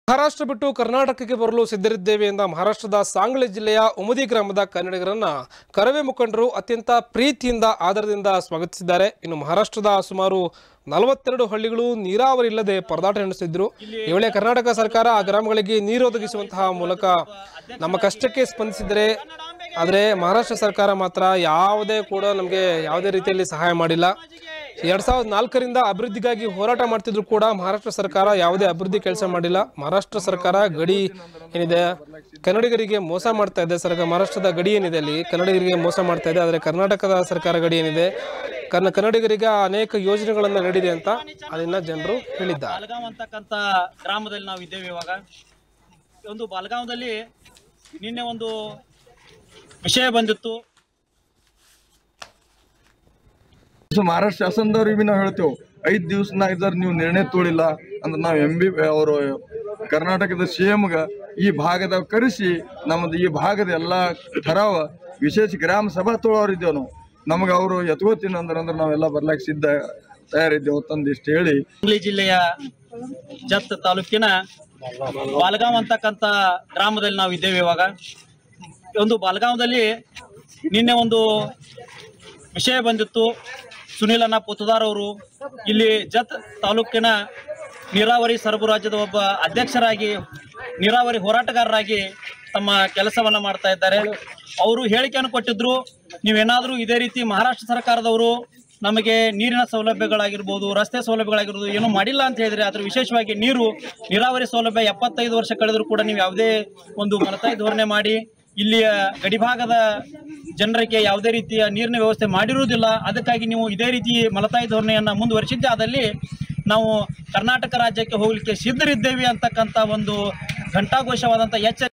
ಮಹಾರಾಷ್ಟ್ರ ಬಿಟ್ಟು ಕರ್ನಾಟಕಕ್ಕೆ ಬರಲು ಸಿದ್ಧರಿದ್ದೇವೆ ಎಂದ ಮಹಾರಾಷ್ಟ್ರದ ಸಾಂಗ್ಲಿ ಜಿಲ್ಲೆಯ ಉಮದಿ ಗ್ರಾಮದ ಕನ್ನಡಿಗರನ್ನ ಕರವೇ ಮುಖಂಡರು ಅತ್ಯಂತ ಪ್ರೀತಿಯಿಂದ ಆದರದಿಂದ ಸ್ವಾಗತಿಸಿದ್ದಾರೆ ಇನ್ನು ಮಹಾರಾಷ್ಟ್ರದ ಸುಮಾರು ನಲವತ್ತೆರಡು ಹಳ್ಳಿಗಳು ನೀರಾವರಿ ಇಲ್ಲದೆ ಪರದಾಟ ನಡೆಸಿದ್ರು ಈ ವೇಳೆ ಕರ್ನಾಟಕ ಸರ್ಕಾರ ಆ ಗ್ರಾಮಗಳಿಗೆ ನೀರು ಒದಗಿಸುವಂತಹ ಮೂಲಕ ನಮ್ಮ ಕಷ್ಟಕ್ಕೆ ಸ್ಪಂದಿಸಿದರೆ ಆದರೆ ಮಹಾರಾಷ್ಟ್ರ ಸರ್ಕಾರ ಮಾತ್ರ ಯಾವುದೇ ಕೂಡ ನಮಗೆ ಯಾವುದೇ ರೀತಿಯಲ್ಲಿ ಸಹಾಯ ಮಾಡಿಲ್ಲ ಎರಡ್ ಸಾವಿರದ ನಾಲ್ಕರಿಂದ ಅಭಿವೃದ್ಧಿಗಾಗಿ ಹೋರಾಟ ಮಾಡ್ತಿದ್ರು ಕೂಡ ಮಹಾರಾಷ್ಟ್ರ ಸರ್ಕಾರ ಯಾವುದೇ ಅಭಿವೃದ್ಧಿ ಕೆಲಸ ಮಾಡಿಲ್ಲ ಮಹಾರಾಷ್ಟ್ರ ಸರ್ಕಾರ ಗಡಿ ಏನಿದೆ ಕನ್ನಡಿಗರಿಗೆ ಮೋಸ ಮಾಡ್ತಾ ಇದೆ ಸರ್ಕಾರ ಮಹಾರಾಷ್ಟ್ರದ ಗಡಿ ಏನಿದೆ ಅಲ್ಲಿ ಕನ್ನಡಿಗರಿಗೆ ಮೋಸ ಮಾಡ್ತಾ ಇದೆ ಆದರೆ ಕರ್ನಾಟಕದ ಸರ್ಕಾರ ಗಡಿ ಏನಿದೆ ಕನ್ನ ಕನ್ನಡಿಗರಿಗೆ ಅನೇಕ ಯೋಜನೆಗಳನ್ನು ನೀಡಿದೆ ಅಂತ ಅಲ್ಲಿನ ಜನರು ಹೇಳಿದ್ದಾರೆ ಬಾಲಗಾಂವ್ ಅಂತಕ್ಕಂಥ ಗ್ರಾಮದಲ್ಲಿ ನಾವು ಇದ್ದೇವೆ ಇವಾಗ ಈ ಒಂದು ಬಾಲಗಾಂವದಲ್ಲಿ ನಿನ್ನೆ ಒಂದು ವಿಷಯ ಬಂದಿತ್ತು ಸೊ ಮಹಾರಾಷ್ಟ್ರ ಶಾಸನದವ್ರಿಗೆ ಬಿ ನಾವು ಹೇಳ್ತೇವೆ ಐದು ದಿವ್ಸನಾಗ ಇದ್ರ ನೀವು ನಿರ್ಣಯ ತೋಳಿಲ್ಲ ಅಂದ್ರೆ ನಾವು ಎಂ ಬಿ ಅವರು ಕರ್ನಾಟಕದ ಸಿ ಗ ಈ ಭಾಗದಾಗ ಕರೆಸಿ ನಮ್ಮದು ಈ ಭಾಗದ ಎಲ್ಲ ಠರಾವ ವಿಶೇಷ ಗ್ರಾಮ ಸಭಾ ತೊಳೋರು ಇದ್ದೇವೆ ನಾವು ನಮಗೆ ಅವರು ಎತ್ಕೋತೀನಿ ಅಂದ್ರೆ ಅಂದ್ರೆ ನಾವೆಲ್ಲ ಬರ್ಲಾಕ ಸಿದ್ಧ ತಯಾರಿದ್ದೇವೆ ತಂದು ಇಷ್ಟು ಹೇಳಿ ಹುಬ್ಳಿ ಜಿಲ್ಲೆಯ ಜತ್ ತಾಲೂಕಿನ ಬಾಲಗಾಂವ್ ಅಂತಕ್ಕಂಥ ಗ್ರಾಮದಲ್ಲಿ ನಾವು ಇದ್ದೇವೆ ಇವಾಗ ಈ ಒಂದು ಬಾಲಗಾಂವದಲ್ಲಿ ನಿನ್ನೆ ಒಂದು ವಿಷಯ ಬಂದಿತ್ತು ಸುನೀಲ್ ಅಣ್ಣ ಪುತ್ತದಾರ್ ಅವರು ಇಲ್ಲಿ ಜತ್ ತಾಲೂಕಿನ ನೀರಾವರಿ ಸರಬರಾಜದ ಒಬ್ಬ ಅಧ್ಯಕ್ಷರಾಗಿ ನೀರಾವರಿ ಹೋರಾಟಗಾರರಾಗಿ ತಮ್ಮ ಕೆಲಸವನ್ನ ಮಾಡ್ತಾ ಇದ್ದಾರೆ ಅವರು ಹೇಳಿಕೆಯನ್ನು ಕೊಟ್ಟಿದ್ರು ನೀವೇನಾದರೂ ಇದೇ ರೀತಿ ಮಹಾರಾಷ್ಟ್ರ ಸರ್ಕಾರದವರು ನಮಗೆ ನೀರಿನ ಸೌಲಭ್ಯಗಳಾಗಿರ್ಬೋದು ರಸ್ತೆ ಸೌಲಭ್ಯಗಳಾಗಿರ್ಬೋದು ಏನೂ ಮಾಡಿಲ್ಲ ಅಂತ ಹೇಳಿದ್ರೆ ಅದ್ರ ವಿಶೇಷವಾಗಿ ನೀರು ನೀರಾವರಿ ಸೌಲಭ್ಯ ಎಪ್ಪತ್ತೈದು ವರ್ಷ ಕಳೆದರೂ ಕೂಡ ನೀವು ಯಾವುದೇ ಒಂದು ಮಲತಾಯಿ ಧೋರಣೆ ಮಾಡಿ ಇಲ್ಲಿಯ ಗಡಿಭಾಗದ ಜನರಿಗೆ ಯಾವುದೇ ರೀತಿಯ ನೀರಿನ ವ್ಯವಸ್ಥೆ ಮಾಡಿರುವುದಿಲ್ಲ ಅದಕ್ಕಾಗಿ ನೀವು ಇದೇ ರೀತಿ ಮಲತಾಯಿ ಧೋರಣೆಯನ್ನ ಮುಂದುವರಿಸಿದ್ದೆ ಆದಲ್ಲಿ ನಾವು ಕರ್ನಾಟಕ ರಾಜ್ಯಕ್ಕೆ ಹೋಗ್ಲಿಕ್ಕೆ ಸಿದ್ಧರಿದ್ದೇವೆ ಅಂತಕ್ಕಂಥ ಒಂದು ಘಂಟಾಘೋಷವಾದಂಥ ಎಚ್ಚರಿಕೆ